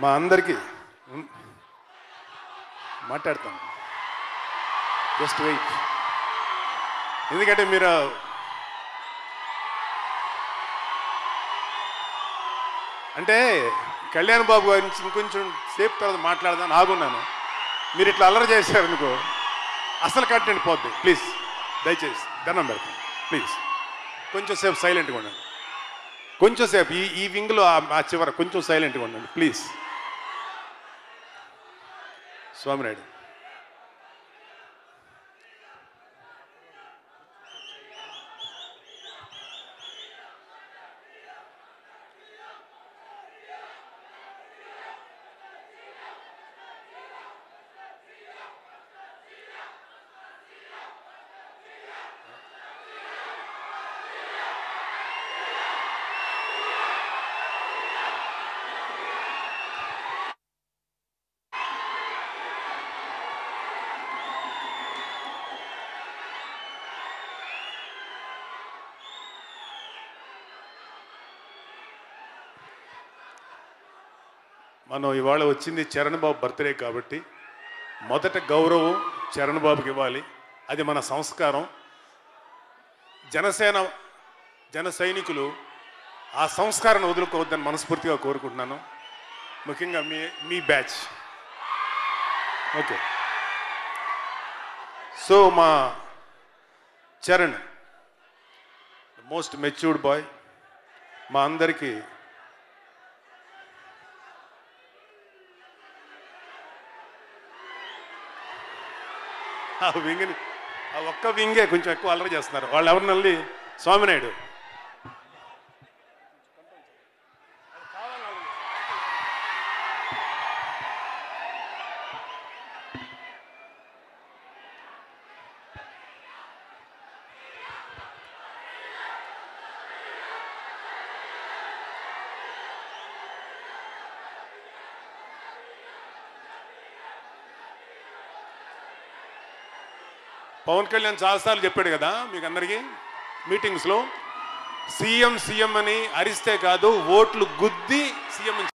మా అందరికీ ఉన్- మాట్లాడతాను జస్ట్ వెయిట్ ఎందుకంటే మీరు అంటే కళ్యాణ్ బాబు గారి నుంచి ఇంకొంచెం సేపు తర్వాత మాట్లాడదాం ఆగున్నాను మీరు ఇట్లా అల్లరి చేశారనుకో అసలు కంటెంట్ పోద్ది ప్లీజ్ దయచేసి దండం పెడతాను ప్లీజ్ కొంచెం సేపు సైలెంట్గా ఉండండి కొంచెం సేపు ఈ ఈ వింగ్లో ఆ ఆ చివర కొంచెం సైలెంట్గా ఉండండి ప్లీజ్ స్వామినాయుడు మనం ఇవాళ వచ్చింది చరణ్ బాబు బర్త్డే కాబట్టి మొదట గౌరవం చరణ్ బాబుకి ఇవ్వాలి అది మన సంస్కారం జనసేన జన సైనికులు ఆ సంస్కారాన్ని వదులుకోవద్దని మనస్ఫూర్తిగా కోరుకుంటున్నాను ముఖ్యంగా మీ మీ బ్యాచ్ ఓకే సో మా చరణ్ మోస్ట్ మెచ్యూర్డ్ బాయ్ మా అందరికీ ఆ వింగ్ని ఆ ఒక్క వింగే కొంచెం ఎక్కువ అల్లరి చేస్తున్నారు వాళ్ళు ఎవరినల్లి స్వామినాయుడు పవన్ కళ్యాణ్ చాలాసార్లు చెప్పాడు కదా మీకు అందరికీ మీటింగ్స్లో సీఎం సీఎం అని అరిస్తే కాదు ఓట్లు గుద్ది సీఎం